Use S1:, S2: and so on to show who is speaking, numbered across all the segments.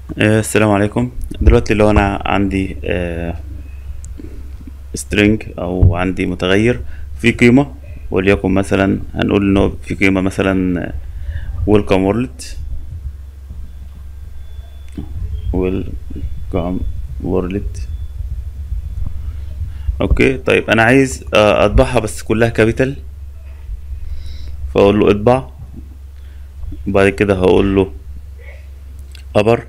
S1: آه، السلام عليكم دلوقتي لو انا عندي string او عندي متغير في قيمة وليكن مثلا هنقول انه في قيمة مثلا آه، welcome world welcome world اوكي طيب انا عايز آه، اطبعها بس كلها كابيتال فاقول له اطبع وبعد كده هقول له upper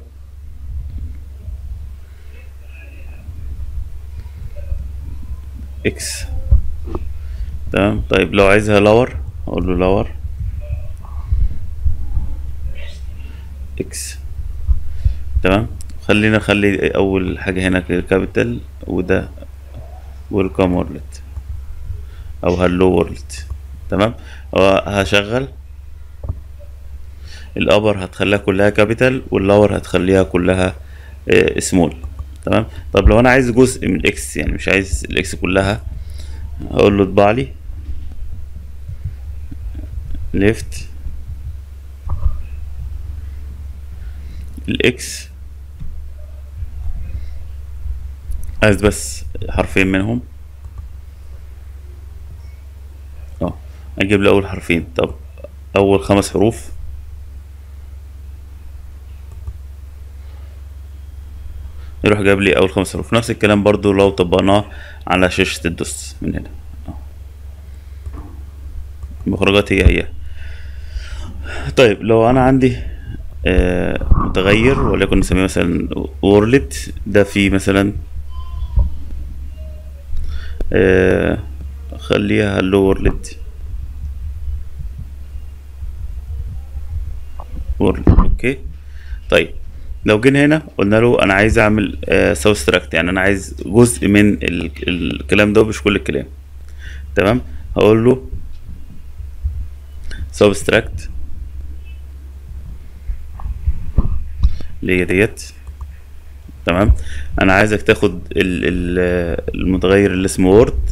S1: اكس تمام طيب لو عايزها لور اقول له لور اكس تمام خلينا نخلي اول حاجة هنا كابيتال وده ويلكم وورلد او هلو وورلد تمام هو هشغل الابر هتخليها كلها كابيتال واللور هتخليها كلها سمول تمام طب لو انا عايز جزء من الاكس يعني مش عايز الاكس كلها هقول له اطبع لي ليفت الاكس عايز بس حرفين منهم اه اجيب لي اول حرفين طب اول خمس حروف يروح جاب لي اول خمس حروف نفس الكلام برضو لو طبقناه على شاشة الدوس من هنا آه. المخرجات هي هي طيب لو انا عندي آه متغير وليكن نسميه مثلا وورلد ده فيه مثلا آه خليها هلو وورلد وورلد اوكي طيب لو جينا هنا قلنا له انا عايز اعمل سبستراكت يعني انا عايز جزء من ال الكلام ده مش كل الكلام تمام هقول له سبستراكت اللي هي ديت تمام انا عايزك تاخد ال ال المتغير اللي اسمه وورد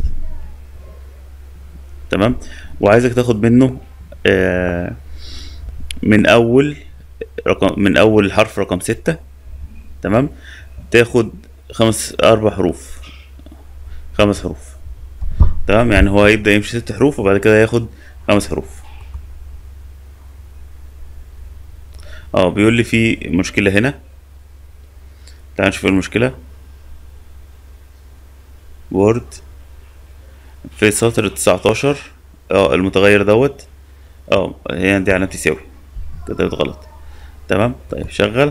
S1: تمام وعايزك تاخد منه آه من اول رقم من اول حرف رقم ستة تمام تاخد خمس اربع حروف خمس حروف تمام يعني هو هيبدأ يمشي ست حروف وبعد كده ياخد خمس حروف اه بيقول لي في مشكلة هنا تعال نشوف المشكلة وورد في سطر تسعتاشر اه المتغير دوت اه هي دي علامة يساوي كتبت غلط تمام طيب شغل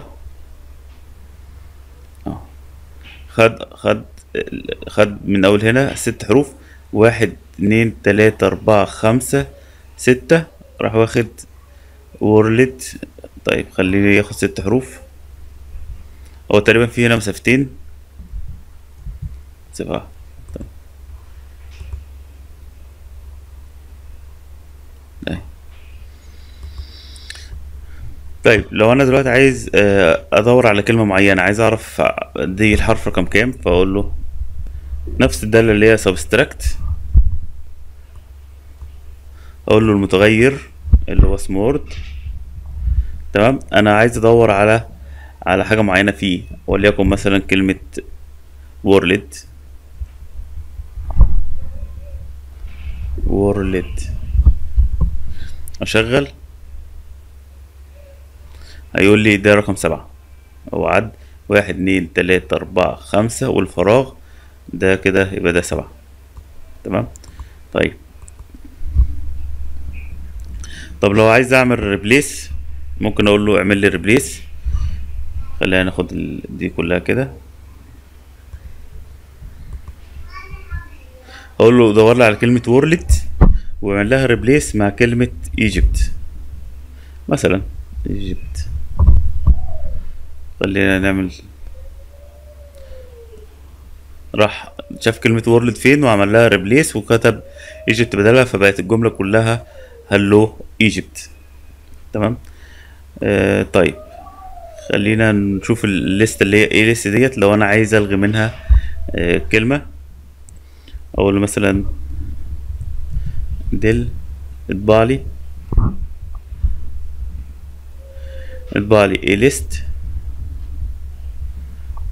S1: اه خد خد خد من اول هنا ست حروف واحد اتنين تلاتة اربعة خمسة ستة راح واخد وورلد طيب خليه ياخد ست حروف هو تقريبا في هنا مسافتين سبعة طيب. اهي طيب لو انا دلوقتي عايز ادور على كلمه معينه عايز اعرف دي الحرف رقم كام فاقول له نفس الداله اللي هي سبستراكت اقول له المتغير اللي هو اسمه وورد تمام انا عايز ادور على على حاجه معينه فيه وليكن مثلا كلمه وورلد وورلد اشغل هيقول لي ده رقم سبعة او عد واحد اتنين تلاتة اربعة خمسة والفراغ ده كده يبقى ده سبعة تمام طيب طب لو عايز اعمل ريبليس ممكن اقول له اعمل لي ريبليس خلينا ناخد دي كلها كده اقول له دور لي على كلمة وورلد واعمل لها ريبليس مع كلمة ايجيبت مثلا ايجيبت خلينا نعمل راح شاف كلمة وورلد فين وعمل لها ريبليس وكتب ايجيبت بدلها فبقت الجملة كلها هلو ايجيبت تمام آه طيب خلينا نشوف الليست اللي هي ايه الليست ديت لو انا عايز الغي منها آه كلمة اقول مثلا دل اطبع لي اطبع لي a list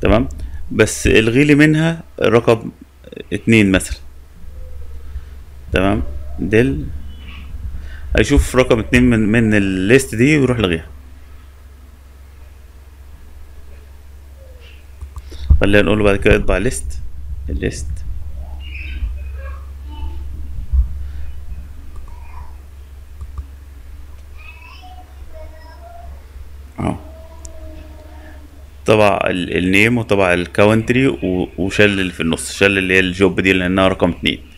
S1: تمام بس الغي لي منها رقم اتنين مثلا تمام ديل هيشوف رقم اتنين من من الليست دي ويروح لغيها خلينا نقول له بعد كده اطبع ليست الليست اهو طبع ال- النيم وطبع الكاونتري و- وشال اللي في النص شال اللي هي الجوب دي لانها رقم اتنين